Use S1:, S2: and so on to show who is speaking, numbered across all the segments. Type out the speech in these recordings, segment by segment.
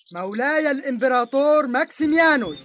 S1: مولاي الإمبراطور ماكسيميانوس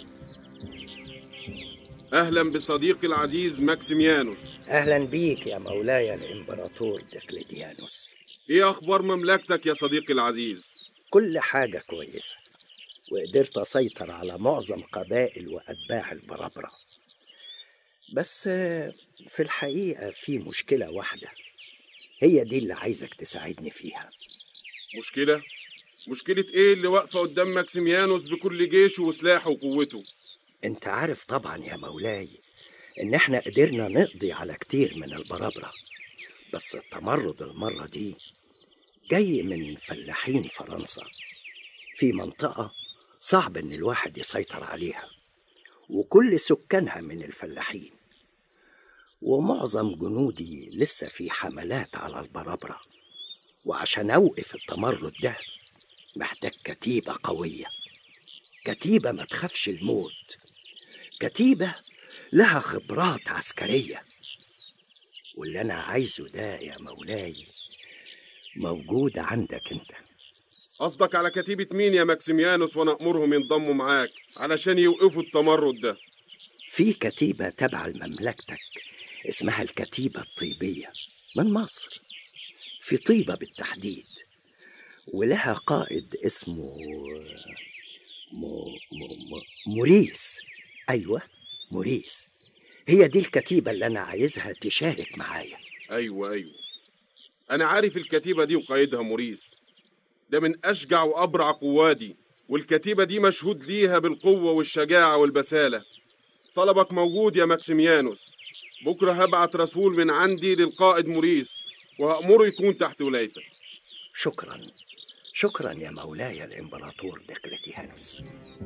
S2: أهلا بصديقي العزيز ماكسيميانوس
S3: أهلا بيك يا مولاي الإمبراطور دقلديانوس
S2: إيه أخبار مملكتك يا صديقي العزيز؟
S3: كل حاجة كويسة وقدرت أسيطر على معظم قبائل وأتباع البرابرة بس آه، في الحقيقة في مشكلة واحدة هي دي اللي عايزك تساعدني فيها
S2: مشكلة؟ مشكلة إيه اللي واقفة قدام ماكسيميانوس بكل جيشه وسلاحه وقوته؟
S3: انت عارف طبعا يا مولاي ان احنا قدرنا نقضي على كتير من البرابرة بس التمرد المرة دي جاي من فلاحين فرنسا في منطقة صعب ان الواحد يسيطر عليها وكل سكانها من الفلاحين ومعظم جنودي لسه في حملات على البرابرة وعشان أوقف التمرد ده محتاج كتيبة قوية كتيبة ما تخافش الموت كتيبة لها خبرات عسكرية واللي أنا عايزه ده يا مولاي موجود عندك أنت
S2: قصدك على كتيبة مين يا ماكسيميانوس وأنا أمرهم ينضموا معاك علشان يوقفوا التمرد ده؟
S3: في كتيبة تبع لمملكتك اسمها الكتيبة الطيبية من مصر في طيبة بالتحديد ولها قائد اسمه م... م... م... موريس أيوة موريس هي دي الكتيبة اللي أنا عايزها تشارك معايا
S2: أيوة أيوة أنا عارف الكتيبة دي وقائدها موريس ده من أشجع وأبرع قوادي والكتيبة دي مشهود ليها بالقوة والشجاعة والبسالة طلبك موجود يا ماكسيميانوس بكرة هبعت رسول من عندي للقائد موريس وهأمره يكون تحت ولايتك
S3: شكرا شكرا يا مولاي الإمبراطور دقلتيانوس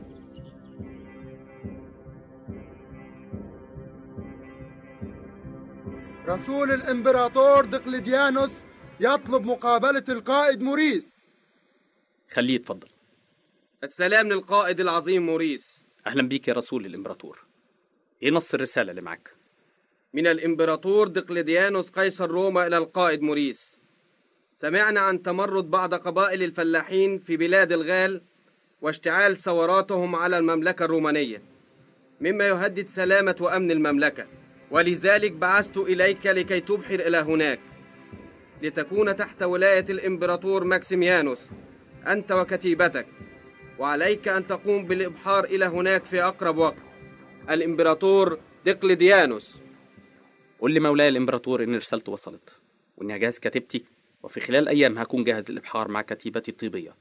S1: رسول الإمبراطور دقلديانوس يطلب مقابلة القائد موريس
S4: خليه يتفضل
S5: السلام للقائد العظيم موريس
S4: أهلا بيك يا رسول الإمبراطور إيه نص الرسالة اللي معاك؟
S5: من الإمبراطور دقلديانوس قيصر روما إلى القائد موريس سمعنا عن تمرد بعض قبائل الفلاحين في بلاد الغال واشتعال ثوراتهم على المملكة الرومانية مما يهدد سلامة وأمن المملكة ولذلك بعثت إليك لكي تبحر إلى هناك لتكون تحت ولاية الإمبراطور ماكسيميانوس أنت وكتيبتك وعليك أن تقوم بالإبحار إلى هناك في أقرب وقت الإمبراطور دقلديانوس
S4: قول لي مولاي الإمبراطور إن رسالته وصلت وإني هجهز كتيبتي وفي خلال أيام هكون جاهز للإبحار مع كتيبتي الطيبية